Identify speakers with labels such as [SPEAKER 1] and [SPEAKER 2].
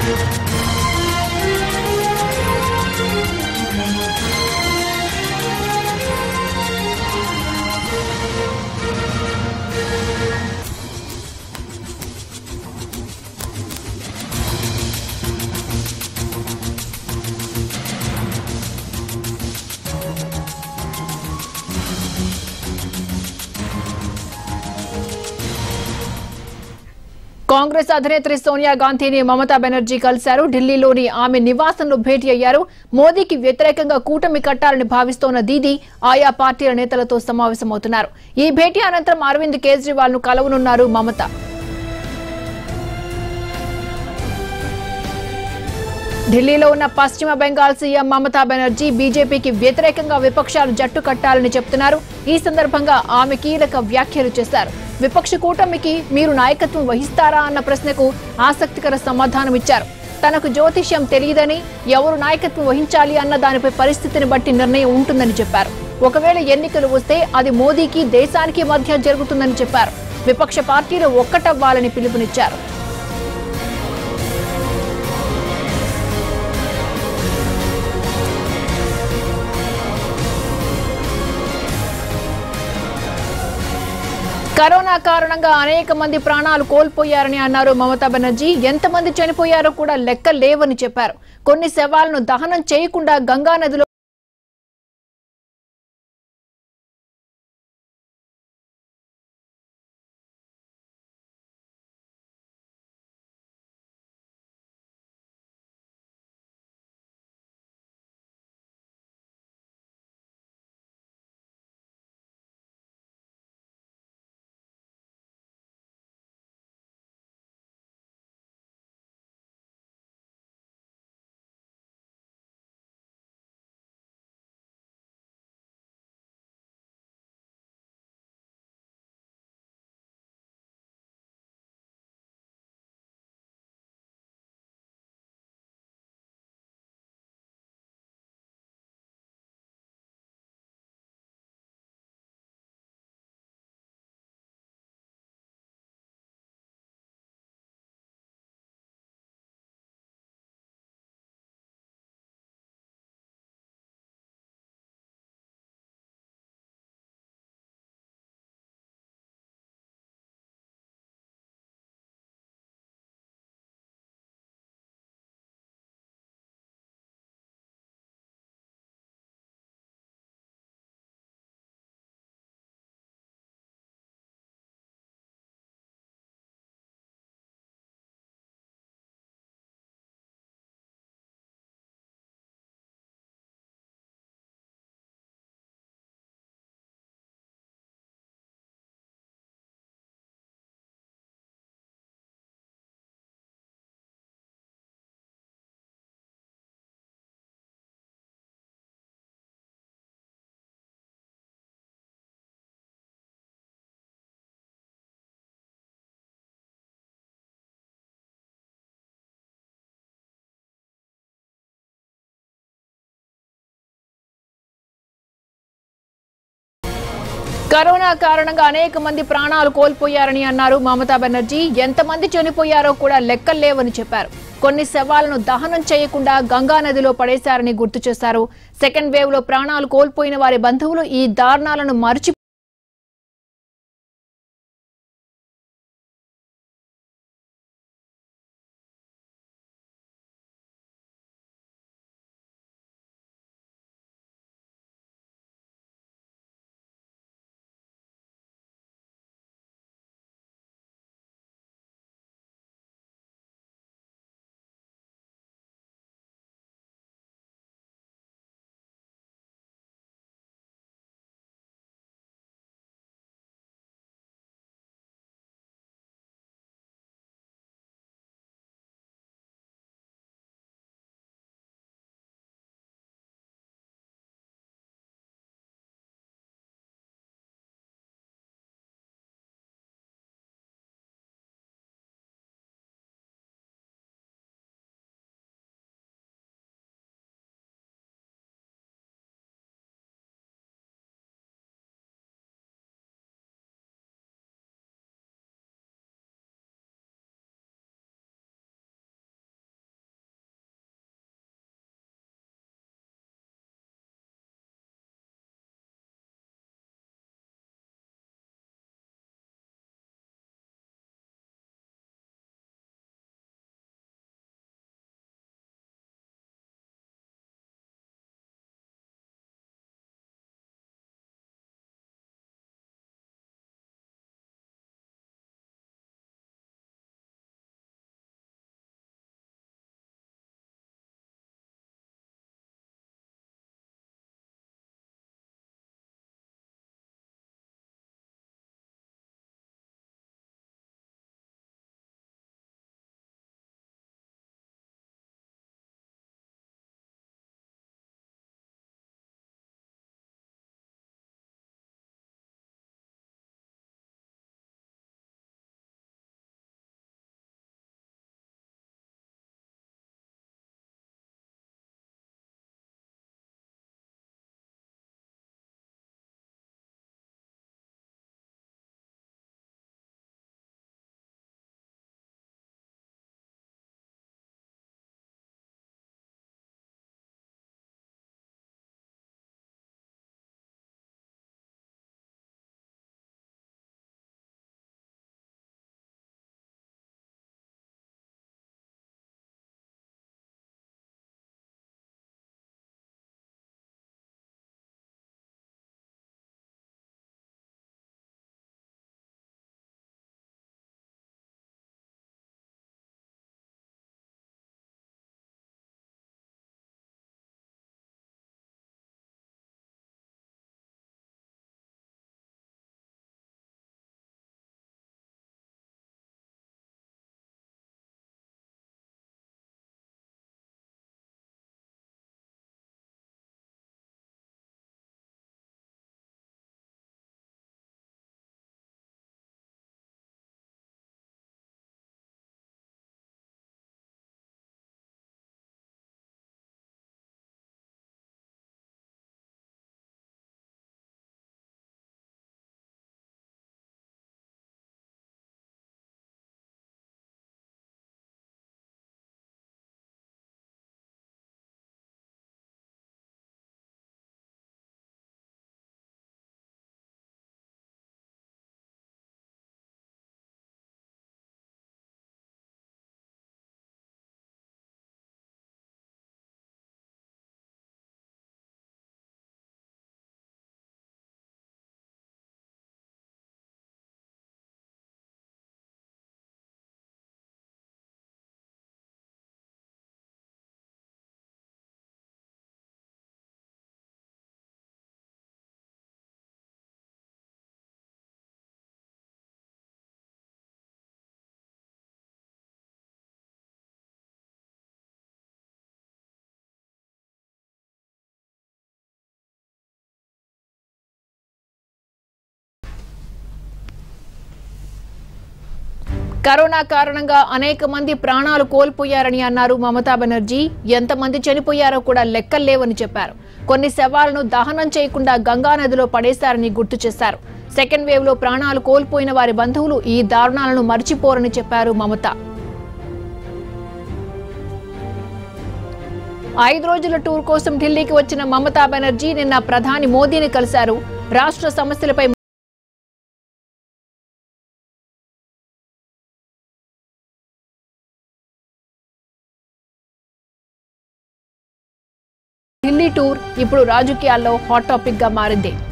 [SPEAKER 1] కాంగ్రెస్ అధినేత్రి సోనియా గాంధీని మమతా బెనర్జీ కలిశారు ఢిల్లీలోని ఆమె నివాసంలో భేటీ అయ్యారు మోదీకి వ్యతిరేకంగా కూటమి కట్టాలని భావిస్తోన్న దీదీ ఆయా పార్టీల నేతలతో సమావేశమవుతున్నారు ఈ భేటీ అనంతరం అరవింద్ కేజ్రీవాల్ ను కలవనున్నారు మమత ఢిల్లీలో ఉన్న పశ్చిమ బెంగాల్ సీఎం మమతా బెనర్జీ బీజేపీకి వ్యతిరేకంగా విపక్షాలు జట్టు కట్టాలని చెప్తున్నారు ఈ సందర్భంగా ఆమె కీలక వ్యాఖ్యలు చేశారు విపక్ష కూటమికి మీరు నాయకత్వం వహిస్తారా అన్న ప్రశ్నకు ఆసక్తికర సమాధానం ఇచ్చారు తనకు జ్యోతిష్యం తెలియదని ఎవరు నాయకత్వం వహించాలి అన్న దానిపై పరిస్థితిని బట్టి నిర్ణయం ఉంటుందని చెప్పారు ఒకవేళ ఎన్నికలు వస్తే అది మోదీకి దేశానికి మధ్య జరుగుతుందని చెప్పారు విపక్ష పార్టీలు ఒక్కటవ్వాలని పిలుపునిచ్చారు కరోనా కారణంగా అనేక మంది ప్రాణాలు కోల్పోయారని అన్నారు మమతా బెనర్జీ ఎంతమంది చనిపోయారో కూడా లెక్క లేవని చెప్పారు కొన్ని శవాలను దహనం చేయకుండా గంగా నదిలో కరోనా కారణంగా అనేక మంది ప్రాణాలు కోల్పోయారని అన్నారు మమతా బెనర్జీ ఎంతమంది చనిపోయారో కూడా లెక్కల్లేవని చెప్పారు కొన్ని శవాలను దహనం చేయకుండా గంగా నదిలో పడేశారని గుర్తు చేశారు సెకండ్ వేవ్ లో ప్రాణాలు కోల్పోయిన వారి బంధువులు ఈ దారుణాలను మరచి కరోనా కారణంగా అనేక మంది ప్రాణాలు కోల్పోయారని అన్నారు మమతా బెనర్జీ ఎంతమంది చనిపోయారో కూడా లెక్కల్లేవని చెప్పారు కొన్ని శవాలను దహనం చేయకుండా గంగా నదిలో పడేశారని గుర్తు చేశారు సెకండ్ వేవ్ లో ప్రాణాలు కోల్పోయిన వారి బంధువులు ఈ దారుణాలను మర్చిపోరని చెప్పారు మమత ఐదు రోజుల టూర్ కోసం ఢిల్లీకి వచ్చిన మమతా బెనర్జీ నిన్న ప్రధాని మోదీని కలిశారు రాష్ట్ర సమస్యలపై ఢిల్లీ టూర్ ఇప్పుడు రాజకీయాల్లో హాట్ టాపిక్ గా మారింది